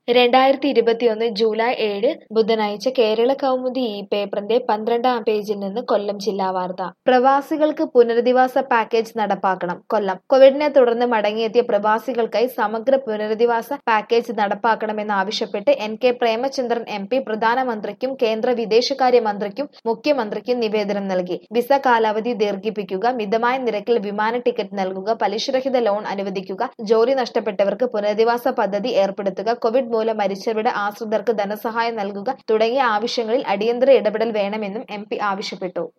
രണ്ടായിരത്തി ഇരുപത്തിയൊന്ന് ജൂലൈ ഏഴ് ബുധനാഴ്ച കേരള കൗമുദി ഈ പേപ്പറിന്റെ പന്ത്രണ്ടാം പേജിൽ നിന്ന് കൊല്ലം ജില്ലാ വാർത്ത പ്രവാസികൾക്ക് പുനരധിവാസ പാക്കേജ് നടപ്പാക്കണം കൊല്ലം കോവിഡിനെ തുടർന്ന് മടങ്ങിയെത്തിയ പ്രവാസികൾക്കായി സമഗ്ര പുനരധിവാസ പാക്കേജ് നടപ്പാക്കണമെന്നാവശ്യപ്പെട്ട് N K Premachandran M P പ്രധാനമന്ത്രിക്കും കേന്ദ്ര വിദേശകാര്യ മന്ത്രിക്കും മുഖ്യമന്ത്രിക്കും നിവേദനം നൽകി വിസ കാലാവധി ദീർഘിപ്പിക്കുക മിതമായ നിരക്കിൽ വിമാന ടിക്കറ്റ് നൽകുക പലിശരഹിത ലോൺ അനുവദിക്കുക ജോലി നഷ്ടപ്പെട്ടവർക്ക് പുനരധിവാസ പദ്ധതി ഏർപ്പെടുത്തുക കോവിഡ് മൂലം മരിച്ചവരുടെ ആശ്രിതർക്ക് ധനസഹായം നൽകുക തുടങ്ങിയ ആവശ്യങ്ങളിൽ അടിയന്തര ഇടപെടൽ വേണമെന്നും എം പി ആവശ്യപ്പെട്ടു